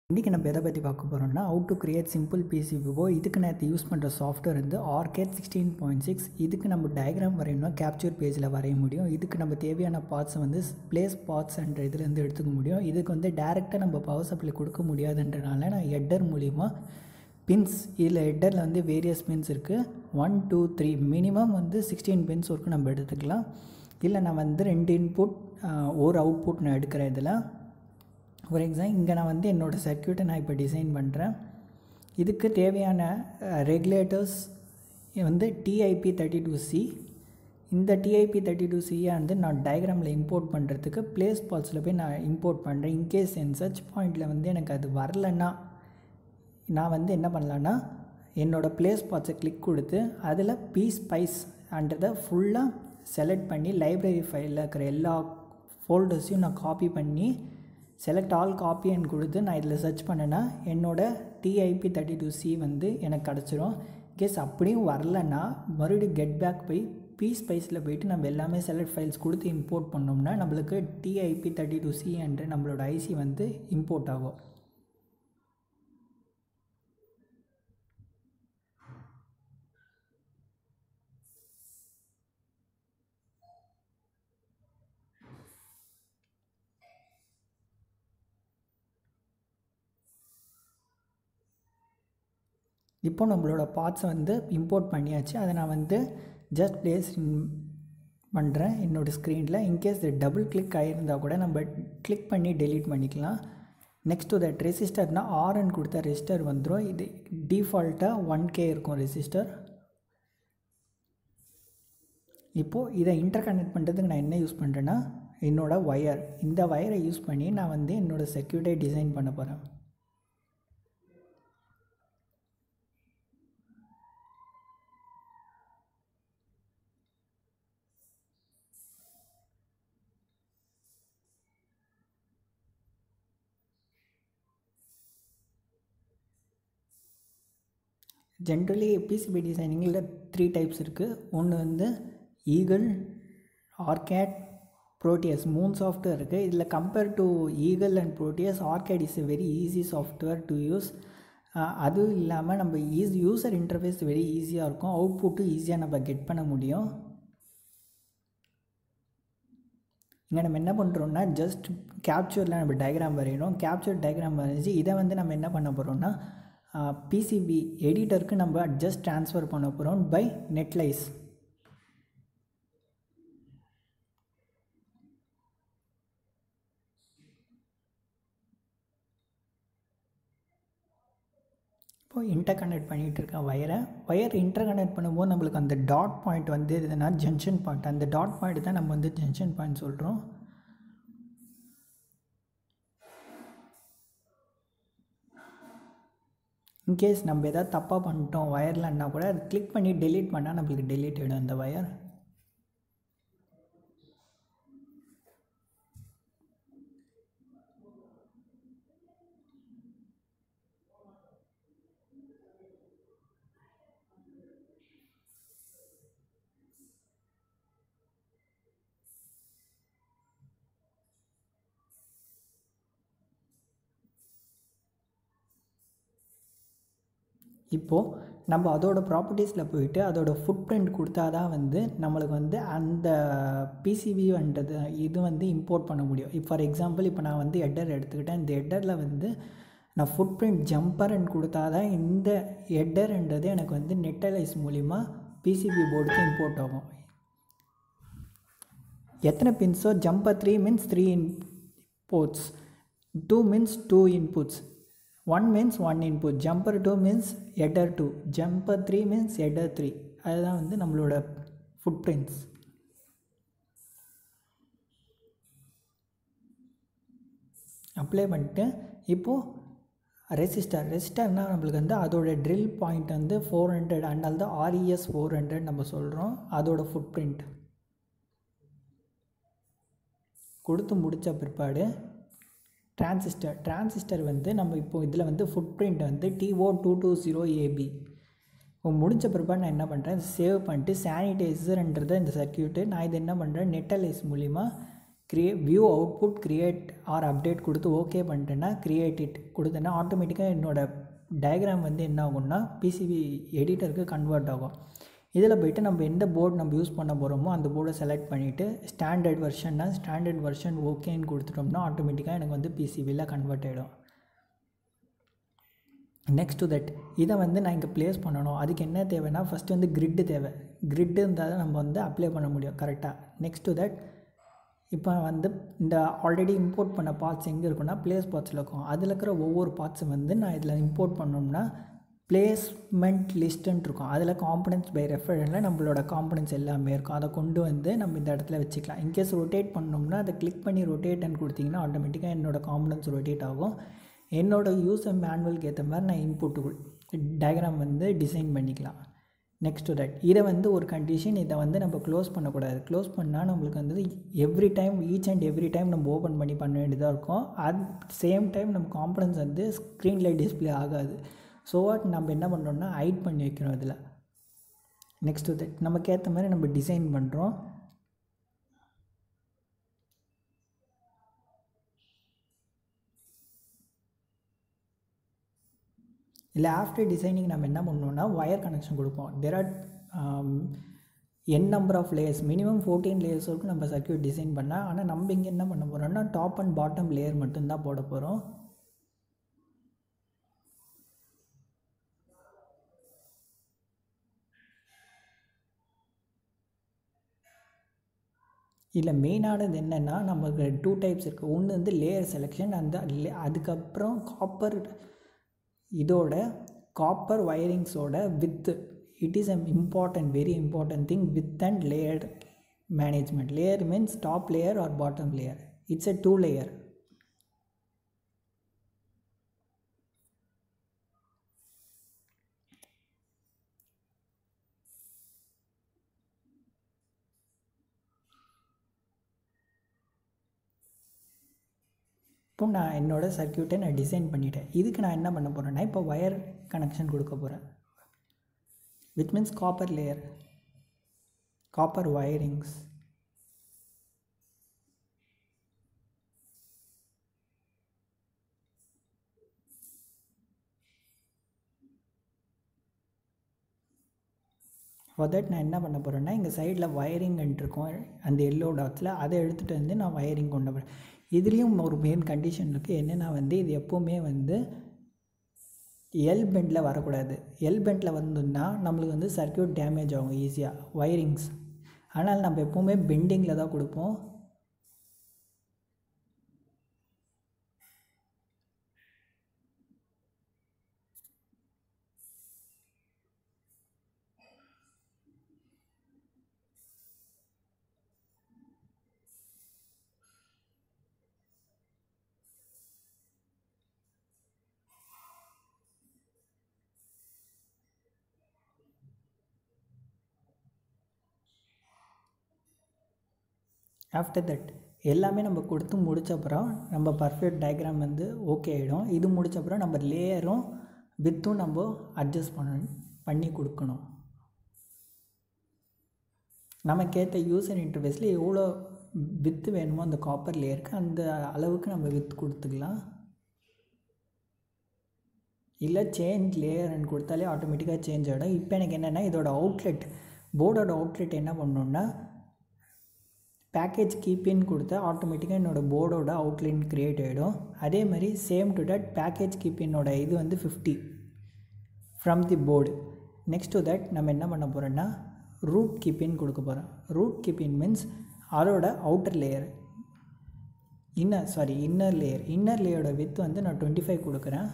இன்றைக்கி நம்ம எதை பற்றி பார்க்க போகிறோம்னா how to create simple PCBO இதுக்கு நேற்று யூஸ் பண்ணுற சாஃப்ட்வேர் வந்து ஆர்கேட் சிக்ஸ்டீன் பாயிண்ட் சிக்ஸ் இதுக்கு நம்ம டயக்ராம் வரையணும்னா கேப்சர் பேஜில் வரைய முடியும் இதுக்கு நம்ம தேவையான பார்ட்ஸ் வந்து பிளேஸ் பார்ட்ஸ்ன்ற இதுலேருந்து எடுத்துக்க முடியும் இதுக்கு வந்து டேரெக்டாக நம்ம பவர் சப்ளை கொடுக்க முடியாதுன்றனால நான் ஹெட்டர் மூலிமா பின்ஸ் இதில் ஹெட்டரில் வந்து வேரியஸ் பின்ஸ் இருக்குது ஒன் டூ த்ரீ மினிமம் வந்து சிக்ஸ்டீன் பின்ஸ் வரைக்கும் நம்ம எடுத்துக்கலாம் இல்லை நான் வந்து ரெண்டு இன்புட் ஒரு அவுட்புட் நான் எடுக்கிறேன் இதில் ஃபார் எக்ஸாம்பிள் இங்கே நான் வந்து என்னோடய சர்க்கியூட்டை நான் இப்போ டிசைன் பண்ணுறேன் இதுக்கு தேவையான ரெகுலேட்டர்ஸ் வந்து டிஐபி தேர்ட்டி டூ சி இந்த டிஐபி தேர்ட்டி டூ சியை வந்து நான் டயக்ராமில் இம்போர்ட் பண்ணுறதுக்கு ப்ளேஸ் பால்ஸில் போய் நான் இம்போர்ட் பண்ணுறேன் இன்கேஸ் என் சர்ச் பாயிண்டில் வந்து எனக்கு அது வரலன்னா நான் வந்து என்ன பண்ணலான்னா என்னோடய ப்ளேஸ் பாட்ஸை கிளிக் கொடுத்து அதில் பி ஸ்பைஸ் அன்றதை ஃபுல்லாக செலக்ட் பண்ணி லைப்ரரி ஃபைலில் இருக்கிற எல்லா ஃபோல்டர்ஸையும் நான் காப்பி பண்ணி செலக்ட் ஆல் காப்பி அண்ட் கொடுத்து நான் இதில் சர்ச் பண்ணேன்னா என்னோடய டிஐபி தேர்ட்டி டூ சி வந்து எனக்கு கிடச்சிரும் கேஸ் அப்படியும் வரலன்னா மறுபடியும் கெட் பேக் போய் பி ஸ்பைஸில் போயிட்டு நம்ம எல்லாமே செலக்ட் ஃபைல்ஸ் கொடுத்து இம்போர்ட் பண்ணோம்னா நம்மளுக்கு டிஐபி தேர்ட்டி டூ சி என்ற நம்மளோட ஐசி வந்து இம்போர்ட் ஆகும் இப்போ நம்மளோட பார்ட்ஸை வந்து இம்போர்ட் பண்ணியாச்சு அதை நான் வந்து ஜஸ்ட் ப்ளேஸ் பண்ணுறேன் என்னோடய ஸ்க்ரீனில் இன்கேஸ் இது டபுள் கிளிக் ஆகியிருந்தால் கூட நம்ம கிளிக் பண்ணி டெலீட் பண்ணிக்கலாம் நெக்ஸ்ட் டு தட் ரெசிஸ்டர்னால் ஆர்என் கொடுத்த ரெசிஸ்டர் வந்துடும் இது டிஃபால்ட்டாக ஒன் கே இருக்கும் ரெசிஸ்டர் இப்போது இதை இன்டர் கனெக்ட் பண்ணுறதுக்கு நான் என்ன யூஸ் பண்ணுறேன்னா என்னோடய ஒயர் இந்த ஒயரை யூஸ் பண்ணி நான் வந்து என்னோடய செக்யூரிட்டை டிசைன் பண்ண போகிறேன் ஜென்ரலி பிசிபி டிசைனிங்கில் த்ரீ டைப்ஸ் இருக்குது ஒன்று வந்து ஈகிள் ஆர்கேட் ப்ரோட்டியஸ் மூணு சாஃப்ட்வேர் இருக்குது இதில் compare to Eagle and Proteus OrCAD is a very easy software to use அதுவும் இல்லாமல் நம்ம ஈஸி யூசர் இன்டர்ஃபேஸ் வெரி ஈஸியாக இருக்கும் அவுட்புட்டும் ஈஸியாக நம்ம கெட் பண்ண முடியும் இங்கே நம்ம என்ன பண்ணுறோம்னா ஜஸ்ட் கேப்சரில் நம்ம டயக்ராம் வரையணும் கேப்சர் டயக்ராம் வரைஞ்சி இதை வந்து நம்ம என்ன பண்ண போகிறோம்னா பிசிபி எடிட்டருக்கு நம்ம ஜஸ்ட் ட்ரான்ஸ்ஃபர் பண்ண போகிறோம் பை நெட்லைஸ் இப்போது இன்டர் கனெக்ட் பண்ணிகிட்டு இருக்கேன் வயரை ஒயர் இன்டர் கனெக்ட் பண்ணும்போது நம்மளுக்கு அந்த டாட் பாயிண்ட் வந்து எதுனா ஜங்ஷன் பாயிண்ட் அந்த டாட் பாயிண்ட் தான் நம்ம வந்து ஜங்ஷன் பாயிண்ட் சொல்கிறோம் இன்கேஸ் நம்ம எதாவது தப்பாக பண்ணிட்டோம் ஒயர்லன்னா கூட அது கிளிக் பண்ணி டெலீட் பண்ணால் நம்மளுக்கு டெலீட் ஆகிடும் அந்த ஒயர் இப்போது நம்ம அதோட ப்ராப்பர்ட்டிஸில் போயிட்டு அதோட ஃபுட் பிரிண்ட் கொடுத்தா தான் வந்து நம்மளுக்கு வந்து அந்த பிசிபின்றது இது வந்து இம்போர்ட் பண்ண முடியும் இப்போ ஃபார் எக்ஸாம்பிள் இப்போ நான் வந்து ஹெட்டர் எடுத்துக்கிட்டேன் இந்த ஹெட்டரில் வந்து நான் ஃபுட் பிரிண்ட் ஜம்பர்ன்னு கொடுத்தா தான் இந்த ஹெட்டர்ன்றது எனக்கு வந்து நெட்டலைஸ் மூலிமா பிசிபி போர்டுக்கு இம்போர்ட் ஆகும் எத்தனை பின்ஸோ jumper three means three inputs two means two inputs one means one input jumper two means either two jumper three means either three அதுதான் வந்து நம்மளோட ஃபுட் பிரிண்ட்ஸ் அப்ளை பண்ணிட்டு இப்போது ரெசிஸ்டர் ரெசிஸ்டர்னால் நம்மளுக்கு வந்து அதோட ட்ரில் பாயிண்ட் வந்து ஃபோர் ஹண்ட்ரட் அதனால தான் ஆர்இஎஸ் ஃபோர் ஹண்ட்ரட் நம்ம சொல்கிறோம் அதோட ஃபுட் பிரிண்ட் கொடுத்து முடித்த பிற்பாடு டிரான்சிஸ்டர் டிரான்சிஸ்டர் வந்து நம்ம இப்போ இதில் வந்து ஃபுட் பிரிண்ட் வந்து TO two two zero AB இப்போ முடித்த பிற்பாடு நான் என்ன பண்ணுறேன் சேவ் பண்ணிட்டு சானிடைசர்ன்றதை இந்த சர்க்கியூட்டு நான் இது என்ன பண்ணுறேன் நெட்டலைஸ் மூலிமா create view output create or update கொடுத்து ஓகே பண்ணிட்டேன்னா க்ரியேட் இட் கொடுத்தேன்னா ஆட்டோமேட்டிக்காக என்னோடய டயக்ராம் வந்து என்ன ஆகும்னா பிசிபி எடிட்டருக்கு கன்வெர்ட் ஆகும் இதில் போய்ட்டு நம்ம எந்த போர்டு நம்ம யூஸ் பண்ண போகிறோமோ அந்த போர்டை செலக்ட் பண்ணிவிட்டு ஸ்டாண்டர்ட் வெர்ஷன்னா ஸ்டாண்டர்ட் வெர்ஷன் ஓகேன்னு கொடுத்துட்டோம்னா ஆட்டோமேட்டிக்காக எனக்கு வந்து பிசிபியில் கன்வெர்ட் ஆகிடும் நெக்ஸ்ட் டு தட் இதை வந்து நான் இங்கே ப்ளேஸ் பண்ணணும் அதுக்கு என்ன தேவைன்னா ஃபஸ்ட்டு வந்து கிரிட்டு தேவை கிரிட்டு இருந்தால் தான் நம்ம வந்து அப்ளை பண்ண முடியும் கரெக்டாக நெக்ஸ்ட் டு தட் இப்போ வந்து இந்த ஆல்ரெடி இம்போர்ட் பண்ண பார்ட்ஸ் எங்கே இருக்குன்னா ப்ளேஸ் பார்ட்ஸில் இருக்கும் அதில் இருக்கிற ஒவ்வொரு பார்ட்ஸும் வந்து நான் இதில் இம்போர்ட் பண்ணோம்னா பிளேஸ்மெண்ட் லிஸ்ட்டுன்ட்டு இருக்கும் அதில் காம்பனன்ஸ் பை ரெஃபரன்ஸில் நம்மளோட காம்பனன்ஸ் எல்லாமே இருக்கும் அதை கொண்டு வந்து நம்ம இந்த இடத்துல வச்சுக்கலாம் இன்கேஸ் ரொட்டேட் பண்ணோம்னா அதை கிளிக் பண்ணி ரொட்டேட்னு கொடுத்தீங்கன்னா ஆட்டோமேட்டிக்காக என்னோடய காம்பனன்ஸ் ரொட்டேட் ஆகும் என்னோடய யூஸர் மேனுவலுக்கு ஏற்ற மாதிரி நான் இன்புட்டு டயக்ராம் வந்து டிசைன் பண்ணிக்கலாம் நெக்ஸ்ட் டு தட் இதை வந்து ஒரு கண்டிஷன் இதை வந்து நம்ம க்ளோஸ் பண்ணக்கூடாது க்ளோஸ் பண்ணால் நம்மளுக்கு வந்து every time each and every time நம்ம ஓப்பன் பண்ணி பண்ண வேண்டியதாக இருக்கும் அட் சேம் டைம் நம்ம காம்பனன்ஸ் வந்து ஸ்க்ரீனில் டிஸ்பிளே ஆகாது ஸோ வாட் நம்ம என்ன பண்ணுறோம்னா ஹைட் பண்ணி வைக்கிறோம் இதில் நெக்ஸ்ட் டு தட் நமக்கு ஏற்ற மாதிரி நம்ம டிசைன் பண்ணுறோம் இல்லை ஆஃப்டர் டிசைனிங் நம்ம என்ன பண்ணோம்னா ஒயர் கனெக்ஷன் கொடுப்போம் there are n number of layers minimum fourteen layers வரைக்கும் நம்ம சர்க்கியூட் டிசைன் பண்ணால் ஆனால் நம்ம இங்கே என்ன பண்ண போகிறோம்னா டாப் அண்ட் பாட்டம் லேயர் மட்டும்தான் போட போகிறோம் இதில் மெயினானது என்னென்னா நமக்கு டூ டைப்ஸ் இருக்குது ஒன்று வந்து லேயர் செலெக்ஷன் அந்த அதுக்கப்புறம் காப்பர் இதோட காப்பர் வயரிங்ஸோட with it is a important very important thing with and layer management layer means top layer or bottom layer it's a two layer இப்போ நான் என்னோடய சர்க்கியூட்டை நான் டிசைன் பண்ணிட்டேன் இதுக்கு நான் என்ன பண்ண போகிறேன்னா இப்போ ஒயர் கனெக்ஷன் கொடுக்க போகிறேன் which means copper layer copper wirings for that நான் என்ன பண்ண போகிறேன்னா இங்கே சைடில் வயரிங்ன்ட்டு இருக்கும் அந்த எல்லோ டாட்ஸில் அதை எடுத்துகிட்டு வந்து நான் வயரிங் கொண்டு போகிறேன் இதுலேயும் ஒரு மெயின் கண்டிஷன் இருக்குது என்னென்னா வந்து இது எப்போவுமே வந்து எல் பெண்டில் வரக்கூடாது எல் பெண்டில் வந்துன்னா நம்மளுக்கு வந்து சர்க்கியூட் டேமேஜ் ஆகும் ஈஸியாக வயரிங்ஸ் ஆனால் நம்ம எப்போவுமே பெண்டிங்கில் தான் கொடுப்போம் ஆஃப்டர் தட் எல்லாமே நம்ம கொடுத்து முடிச்சப்புறம் நம்ம பர்ஃபெக்ட் டயக்ராம் வந்து ஓகே ஆகிடும் இது முடிச்சப்புறம் நம்ம லேயரும் வித்தும் நம்ம அட்ஜஸ்ட் பண்ண பண்ணி கொடுக்கணும் நமக்கேற்ற யூசர் இன்டர்ஃபேஸில் எவ்வளோ வித்து வேணுமோ அந்த காப்பர் லேயருக்கு அந்த அளவுக்கு நம்ம வித்து கொடுத்துக்கலாம் இல்லை சேஞ்ச் லேயர்னு கொடுத்தாலே ஆட்டோமேட்டிக்காக சேஞ்ச் ஆகிடும் இப்போ எனக்கு என்னென்னா இதோட அவுட்லெட் போர்டோட அவுட்லெட் என்ன பண்ணணுன்னா பேக்கேஜ் கீப்பின் கொடுத்தா ஆட்டோமேட்டிக்காக என்னோடய போர்டோட அவுட்லைன் க்ரியேட் ஆகிடும் அதே மாதிரி சேம் டு தட் பேக்கேஜ் கீப்பினோட இது வந்து fifty from the board next to that நம்ம என்ன பண்ண போகிறோன்னா ரூட் கீப்பின் கொடுக்க போகிறோம் ரூட் கீப்பின் மீன்ஸ் அதோட outer layer inner sorry inner layer inner லேயரோட வித் வந்து நான் டுவெண்ட்டி ஃபைவ் கொடுக்குறேன்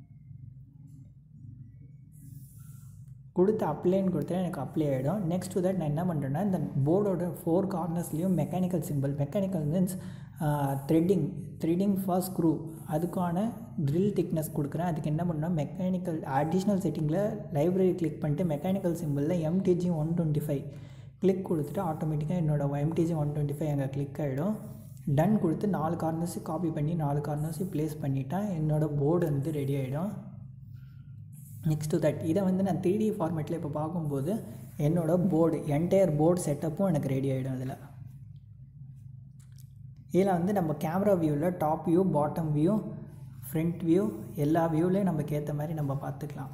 கொடுத்து அப்ளைன்னு கொடுத்தா எனக்கு அப்ளை ஆகிடும் நெக்ஸ்ட் டு தட் நான் என்ன பண்ணுறேன்னா இந்த போர்டோட ஃபோர் கார்னர்ஸ்லேயும் mechanical simple mechanical means threading threading for screw அதுக்கான ட்ரில் திக்னஸ் கொடுக்குறேன் அதுக்கு என்ன பண்ணால் மெக்கானிக்கல் அடிஷ்னல் செட்டிங்கில் லைப்ரரி கிளிக் பண்ணிட்டு மெக்கானிக்கல் சிம்பிளில் MTG one twenty five click கொடுத்துட்டு ஆட்டோமேட்டிக்காக என்னோடய எம்டிஜி ஒன் டுவெண்ட்டி ஃபைவ் அங்கே கிளிக் ஆகிடும் டன் கொடுத்து நாலு கார்னர்ஸு காப்பி பண்ணி நாலு கார்னர்ஸையும் ப்ளேஸ் பண்ணிட்டா என்னோடய போர்டு வந்து ரெடி ஆகிடும் நெக்ஸ்ட் டு தட் இதை வந்து நான் த்ரீ டி ஃபார்மேட்டில் இப்போ பார்க்கும்போது என்னோடய போர்டு என்டையர் போர்டு செட்டப்பும் எனக்கு ரெடி ஆகிடும் அதில் இதில் வந்து நம்ம கேமரா வியூவில் top view bottom view front view எல்லா வியூலையும் நமக்கு ஏற்ற மாதிரி நம்ம பார்த்துக்கலாம்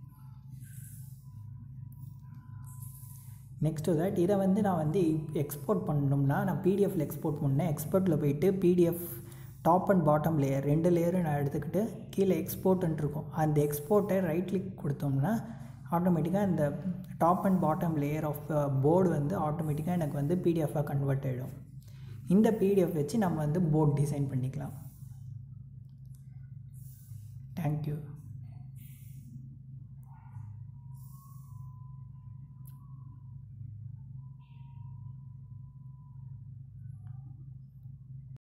நெக்ஸ்ட் தட் இதை வந்து நான் வந்து எக்ஸ்போர்ட் பண்ணணும்னா நான் பிடிஎஃப்ல எக்ஸ்போர்ட் பண்ணேன் எக்ஸ்போர்ட்டில் போயிட்டு PDF top and bottom layer ரெண்டு லேயரும் நான் எடுத்துக்கிட்டு கீழே எக்ஸ்போர்ட்னு இருக்கும் அந்த எக்ஸ்போர்ட்டை ரைட் கிளிக் கொடுத்தோம்னா ஆட்டோமேட்டிக்காக இந்த top and bottom layer of board வந்து ஆட்டோமேட்டிக்காக எனக்கு வந்து பிடிஎஃபாக கன்வெர்ட் ஆகிடும் இந்த பிடிஎஃப் வச்சு நம்ம வந்து போர்ட் டிசைன் பண்ணிக்கலாம் தேங்க்யூ